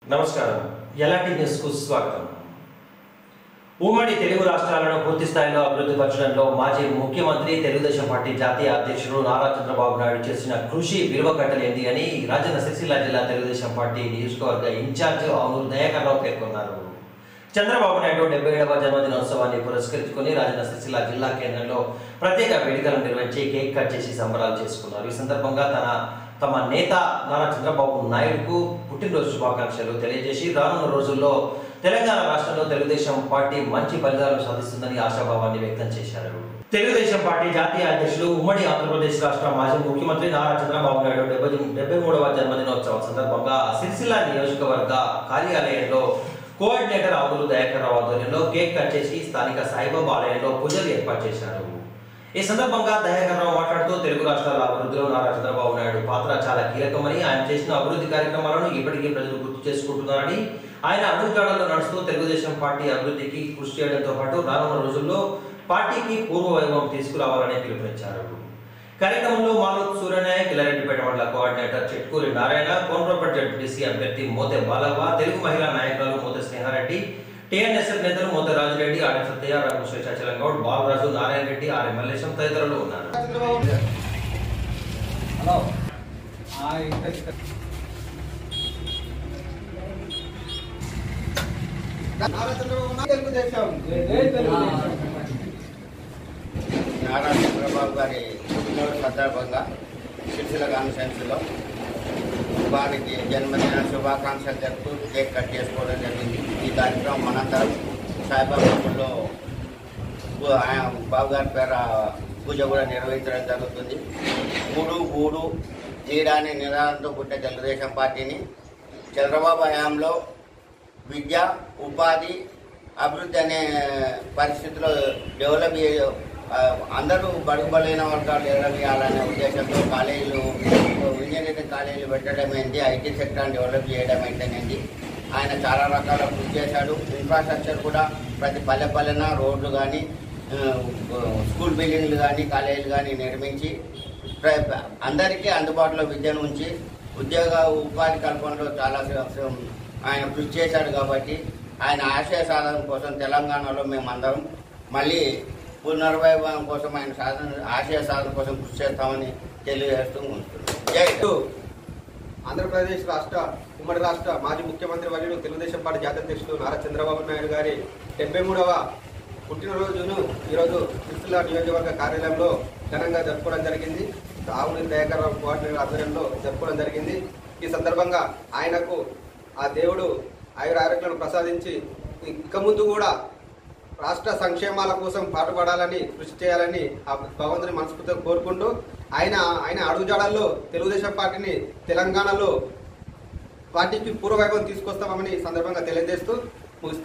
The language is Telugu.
నమస్కారం ఎలాంటి న్యూస్కు స్వాగతం ఉమ్మడి తెలుగు రాష్ట్రాలను పూర్తి స్థాయిలో అభివృద్ధి పరచడంలో మాజీ ముఖ్యమంత్రి తెలుగుదేశం పార్టీ జాతీయ అధ్యక్షుడు నారా చంద్రబాబు నాయుడు చేసిన కృషి విలువ కట్టలేంది అని రాజన్న సిరిసిల్ల జిల్లా తెలుగుదేశం పార్టీ నియోజకవర్గ ఇన్ఛార్జ్ ఆవునూరు దయాకర్ రావు పేర్కొన్నారు చంద్రబాబు నాయుడు డెబ్బై ఏడవ జన్మదినోత్సవాన్ని పురస్కరించుకొని రాజన్న సిరిసిల్ల జిల్లా కేంద్రంలో ప్రత్యేక వేడుకలు నిర్వహించి కేక్ కట్ చేసి సంబరాలు చేసుకున్నారు ఈ సందర్భంగా తన తమ నేత నారా చంద్రబాబు నాయుడుకు పుట్టినరోజు శుభాకాంక్షలు తెలియజేసి రానున్న రోజుల్లో తెలంగాణ రాష్ట్రంలో తెలుగుదేశం పార్టీ మంచి ఫలితాలు సాధిస్తుందని ఆశాభావాన్ని వ్యక్తం చేశారు తెలుగుదేశం పార్టీ జాతీయ అధ్యక్షులు ఉమ్మడి ఆంధ్రప్రదేశ్ రాష్ట్ర మాజీ ముఖ్యమంత్రి నారా చంద్రబాబు నాయుడు డెబ్బై డెబ్బై మూడవ జన్మదినోత్సవం సందర్భంగా సిరిసిల్ల నియోజకవర్గ కార్యాలయంలో కోఆర్డినేటర్ ఆవులు దయాకర్ రావు ఆధ్వర్యంలో కేక్ కట్ చేసి స్థానిక సాయిబాబా ఆలయంలో పూజలు ఏర్పాటు చేశారు ఈ సందర్భంగా దయాకర్ రావు మాట్లాడుతూ తెలుగు రాష్ట్రాల అభివృద్ధిలో నారా చంద్రబాబు నాయుడు పాత్ర చాలా కీలకమని ఆయన చేసిన అభివృద్ధి కార్యక్రమాలను ఇప్పటికీ ప్రజలు గుర్తు చేసుకుంటున్నారని ఆయన అడుగుజాడల్లో నడుస్తూ తెలుగుదేశం పార్టీ అభివృద్ధికి కృషి చేయడంతో పాటు రానున్న రోజుల్లో పార్టీకి పూర్వ వైభవం తీసుకురావాలని పిలుపునిచ్చారు కార్యక్రమంలో మాలోత్ సూర్యనాయక్ కిలారెడ్డిపేట మండల కోఆర్డినేటర్ చెట్కూరి నారాయణ కోనరాపేట జడ్పీటీసీ అభ్యర్థి మోతే బాలవ్వ తెలుగు మహిళా నాయకురాలు మోతే స్నేహారెడ్డి టీఎన్ఎస్ఎఫ్ నేతలు మోతే రాజురెడ్డి ఆర్య సత్య రఘుశ్రీ చలంగౌడ్ బాలరాజు నారాయణ రెడ్డి ఆర్య మల్లేశం తదితరులు ఉన్నారు హలో ఆ, ఇక్కడ ఇక్కడ. తెలుగుదేశం జై తెలుగుదేశం. నారా చంద్రబాబు గారి పుట్టినరోజు సందర్భంగా సిరిసిల్ల కాన్ఫరెన్స్లో వారికి జన్మదిన శుభాకాంక్షలు జరుపుతూ కేక్ కట్ చేసుకోవడం జరిగింది ఈ కార్యక్రమం మనందరం సాయిబాబా గుడిలో గు- ఆయన బాబు గారి పేర పూజ కూడా నిర్వహించడం జరుగుతుంది గూడు గూడు నీడ అనే నినాదంతో పుట్టే తెలుగుదేశం పార్టీని చంద్రబాబు హయాంలో విద్య ఉపాధి అభివృద్ధి అనే పరిస్థితిలో డెవలప్ చే- ఆ, అందరూ బడుగు బలైన వర్గాలు డెవలప్ చేయాలనే ఉద్దేశంతో కాలేజీలు ఇంజనీరింగ్ కాలేజీలు పెట్టడం ఏంటి ఐటీ సెక్టర్ డెవలప్ చేయడం ఏంటనేది ఆయన చాలా రకాల కృషి చేశాడు ఇన్ఫ్రాస్ట్రక్చర్ కూడా ప్రతి పల్లె పల్లెన రోడ్లు కానీ స్కూల్ బిల్డింగ్లు కానీ కాలేజీలు కానీ నిర్మించి ప్ర- అందరికీ అందుబాటులో విద్యను ఉంచి ఉద్యోగ ఉపాధి కల్పనలో చాలా స- స- ఆయన కృషి చేశాడు కాబట్టి ఆయన ఆశయ సాధన కోసం తెలంగాణలో మేమందరం మళ్ళీ పునర్వైభవం కోసం ఆయన సాధన ఆశయ సాధన కోసం కృషి చేస్తామని తెలియజేస్తూ ఉంటున్నాం జై హింద్. ఆంధ్రప్రదేశ్ రాష్ట్ర ఉమ్మడి రాష్ట్ర మాజీ ముఖ్యమంత్రి వర్యులు తెలుగుదేశం పార్టీ జాతీయ అధ్యక్షులు నారా చంద్రబాబు నాయుడు గారి డెబ్బై మూడవ పుట్టినరోజును ఈరోజు సిరిసిల్ల నియోజకవర్గ కార్యాలయంలో ఘనంగా జరుపుకోవడం జరిగింది ఆవుని దయాకర్ రావు కోఆర్డినేటర్ ఆధ్వర్యంలో జరుపుకోవడం జరిగింది ఈ సందర్భంగా ఆయనకు ఆ దేవుడు ఆయుర ఆరోగ్యాలను ప్రసాదించి ఇక ముందు కూడా రాష్ట్ర సంక్షేమాల కోసం పాటుపడాలని కృషి చేయాలని ఆ భగవంతుని మనస్ఫూర్తిగా కోరుకుంటూ ఆయన ఆయన అడుగుజాడల్లో తెలుగుదేశం పార్టీని తెలంగాణలో పార్టీకి పూర్వవైభవం తీసుకొస్తామని ఈ సందర్భంగా తెలియజేస్తూ ముగిస్తున్నాను.